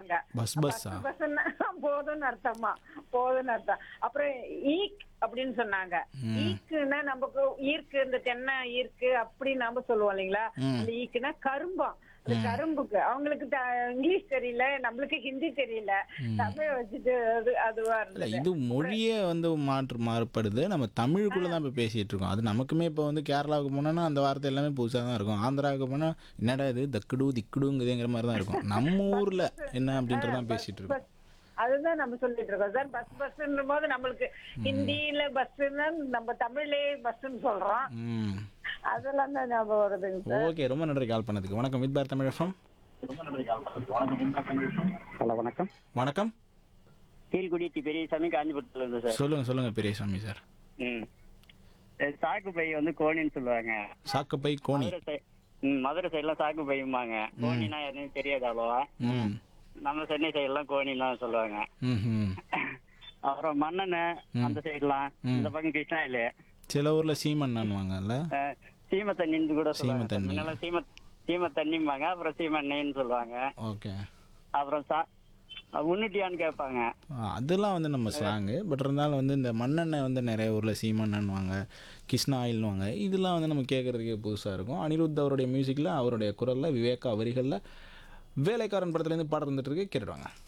சொல்லுவாங்க பஸ் பஸ்ஸா பஸ்ன்னா போதும்னு அர்த்தமா போதும்னு அர்த்தம் அப்புறம் ஈக் அப்படின்னு சொன்னாங்க ஈக்குன்னா நமக்கு ஈர்க்கு இந்த தென்னை ஈர்க்கு அப்படி நாம சொல்லுவோம் இல்லைங்களா அந்த ஈக்குன்னா கரும்பம் அந்த கரும்புக்கு அவங்களுக்கு த- இங்கிலீஷ் தெரியல நம்மளுக்கு ஹிந்தி தெரியல தமிழ் வச்சுட்டு அது அதுவா இல்லை இருந்தது இது மொழியே வந்து மாற்று மாறுபடுது நம்ம தமிழுக்குள்ளே தான் இப்போ பேசிகிட்டு இருக்கோம் அது நமக்குமே இப்போ வந்து கேரளாவுக்கு போனோன்னா அந்த வார்த்தை எல்லாமே புதுசாக தான் இருக்கும் ஆந்திராவுக்கு போனால் என்னடா இது தக்குடு திக்குடுங்குதுங்கிற மாதிரி தான் இருக்கும் நம்ம ஊரில் என்ன அப்படின்றதான் பேசிகிட்டு இருக்கோம் பஸ் அதுதான் நம்ம சொல்லிட்டு இருக்கோம் சார் பஸ் பஸ்ன்ற போது நம்மளுக்கு ஹிந்தியில பஸ்ன்னா நம்ம தமிழ்லயே பஸ்ன்னு சொல்றோம் ம் அதெல்லாம் தான் ஞாபகம் வருதுங்க சார் ஓகே ரொம்ப நன்றி கால் பண்ணதுக்கு வணக்கம் வித் பார் தமிழ் எஃப்எம் ஹலோ வணக்கம் வணக்கம் கீழ்குடி டி பெரியசாமி காஞ்சிபுரத்துல இருந்து சார் சொல்லுங்கள் சொல்லுங்கள் பெரியசாமி சார் ம் அஹ் சாக்கு பை வந்து கோணின்னு சொல்லுவாங்க சாக்கப்பை கோணி மதுரை சை- ம் மதுரை சைட்லாம் சாக்கு பையும்பாங்க கோணினா எதுவும் தெரியாது அவ்வளோவா ம் நம்ம சென்னை சைட்லாம் கோணிலாம் சொல்லுவாங்க ம் ம் அப்புறம் மண்ணெண்ணெய் அந்த சைட்லாம் இந்த பக்கம் கிருஷ்ணாயில் சில ஊரில் சீமண்ணன்வாங்கல்ல சீம தண்ணின்னு கூட சொல்லுவாங்க சீம தண்ணி. முன்னெல்லாம் சீம சீம தண்ணிம்பாங்க அப்புறம் சீமெண்ணெய்ன்னு சொல்லுவாங்க ஓகே அப்புறம் சா உன்னிட்டியான்னு கேட்பாங்க அதெல்லாம் வந்து நம்ம ஸ்லாங்கு பட் இருந்தாலும் வந்து இந்த மண்ணெண்ணெய் வந்து நிறைய ஊரில் சீமண்ணன்வாங்க கிருஷ்ணா ஆயில்னுவாங்க இதெல்லாம் வந்து நம்ம கேட்குறதுக்கே புதுசாக இருக்கும் அனிருத் அவருடைய மியூசிக்கில் அவருடைய குரலில் விவேகா வரிகளில் வேலைக்காரன் படத்துலேருந்து பாடம் வந்துட்டு இருக்கு கேட்டுடுவாங்க